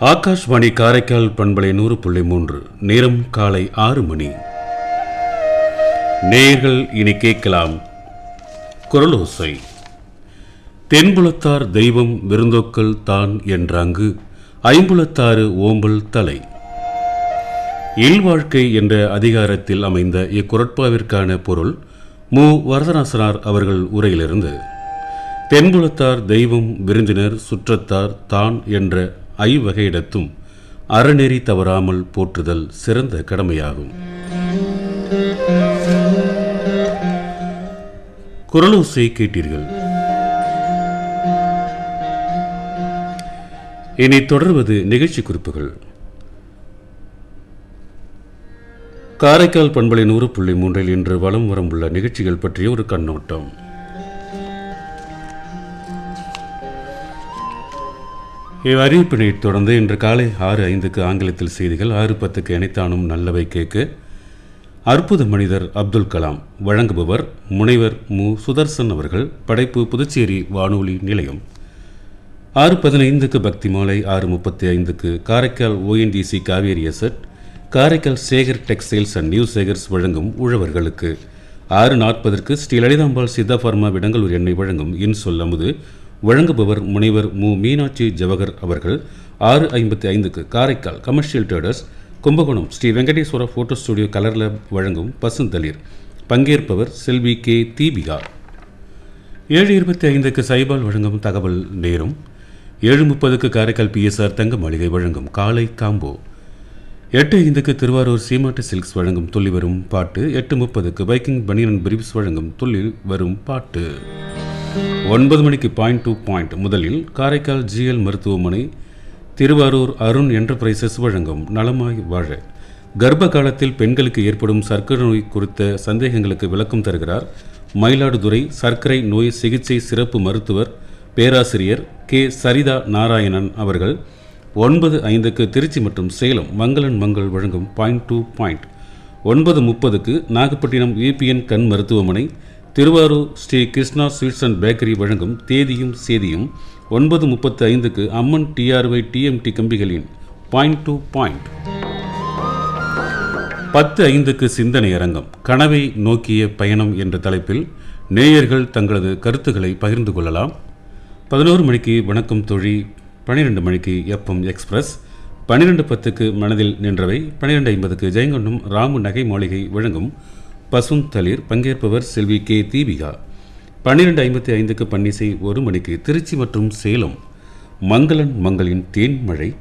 ஆகாஷ்வாணி காரைக்கால் பண்பலை நூறு புள்ளி மூன்று நேரம் காலை ஆறு மணி நேயர்கள் இனி கேட்கலாம் குரலோசை தென்புலத்தார் தெய்வம் விருந்தோக்கல் தான் என்றாங்கு ஐம்புலத்தாறு ஓம்பல் தலை இல்வாழ்க்கை என்ற அதிகாரத்தில் அமைந்த இக்குரட்பாவிற்கான பொருள் மு வரதராசனார் அவர்கள் உரையிலிருந்து தென்புலத்தார் தெய்வம் விருந்தினர் சுற்றத்தார் தான் என்ற ஐவகையிடத்தும் அறநெறி தவறாமல் போற்றுதல் சிறந்த கடமையாகும் குரலோசை கேட்டீர்கள் இனி தொடர்வது நிகழ்ச்சி குறிப்புகள் காரைக்கால் பண்பலை நூறு புள்ளி மூன்றில் இன்று வலம் வரம் உள்ள நிகழ்ச்சிகள் பற்றிய ஒரு கண்ணோட்டம் இவ்வறிவிப்பினை தொடர்ந்து இன்று காலை ஆறு ஐந்துக்கு ஆங்கிலத்தில் செய்திகள் ஆறு பத்துக்கு இணைத்தானும் நல்லவை கேட்க அற்புத மனிதர் அப்துல் கலாம் வழங்குபவர் முனைவர் மு சுதர்சன் அவர்கள் படைப்பு புதுச்சேரி வானொலி நிலையம் ஆறு பதினைந்துக்கு பக்தி மாலை ஆறு முப்பத்தி ஐந்துக்கு காரைக்கால் ஓஎன்டிசி காவேரி எசட் Karaikal Sekar textiles and new Sekars வழங்கும் உழவர்களுக்கு ஆறு நாற்பதற்கு ஸ்ரீ லலிதாம்பாள் சித்தா ஃபார்மா விடங்கலூர் எண்ணெய் வழங்கும் இன் சொல் அமுது வழங்குபவர் முனைவர் மு மீனாட்சி ஜவஹர் அவர்கள் ஆறு ஐம்பத்தி ஐந்துக்கு Karaikal commercial traders Kumbakonam Sri Venkateswara photo studio colour lab வழங்கும் பசுந்தளிர் பங்கேற்பவர் செல்வி கே தீபிகா ஏழு இருபத்தி ஐந்துக்கு சைபால் வழங்கும் தகவல் நேரம் ஏழு முப்பதுக்கு காரைக்கால் பிஎஸ்ஆர் தங்க மாளிகை வழங்கும் காலை காம்போ எட்டு ஐந்துக்கு திருவாரூர் சீமாட்டு சில்க்ஸ் வழங்கும் துள்ளி வரும் பாட்டு எட்டு முப்பதுக்கு பைக்கிங் பனியன் பிரிப்ஸ் வழங்கும் துள்ளி வரும் பாட்டு ஒன்பது மணிக்கு பாயிண்ட் டு பாயிண்ட் முதலில் காரைக்கால் ஜிஎல் மருத்துவமனை திருவாரூர் அருண் என்டர்பிரைசஸ் வழங்கும் நலமாய் வாழ கர்ப்ப காலத்தில் பெண்களுக்கு ஏற்படும் சர்க்கரை நோய் குறித்த சந்தேகங்களுக்கு விளக்கம் தருகிறார் மயிலாடுதுறை சர்க்கரை நோய் சிகிச்சை சிறப்பு மருத்துவர் பேராசிரியர் கே சரிதா நாராயணன் அவர்கள் ஒன்பது ஐந்துக்கு திருச்சி மற்றும் சேலம் மங்களன் மங்கள் வழங்கும் பாயிண்ட் டு பாயிண்ட் ஒன்பது முப்பதுக்கு நாகப்பட்டினம் விபிஎன் கண் மருத்துவமனை Tiruvarur Sri Krishna sweets and bakery வழங்கும் தேதியும் சேதியும் ஒன்பது முப்பத்து ஐந்துக்கு அம்மன் டிஆர்ஒய் டிஎம்டி கம்பிகளின் பாயிண்ட் டு பாயிண்ட் பத்து ஐந்துக்கு சிந்தனை அரங்கம் கனவை நோக்கிய பயணம் என்ற தலைப்பில் நேயர்கள் தங்களது கருத்துக்களை பகிர்ந்து கொள்ளலாம் பதினோரு மணிக்கு வணக்கம் தொழி பன்னிரெண்டு மணிக்கு எப்எம் எக்ஸ்பிரஸ் பன்னிரெண்டு பத்துக்கு மனதில் நின்றவை பன்னிரெண்டு ஐம்பதுக்கு ஜெயங்கொண்டம் ராமு நகை மாளிகை வழங்கும் பசுந்தளிர் பங்கேற்பவர் செல்வி கே தீபிகா பன்னிரெண்டு ஐம்பத்தி ஐந்துக்கு பன்னிசை ஒரு மணிக்கு திருச்சி மற்றும் சேலம் மங்களன் மங்களின் தேன்மழை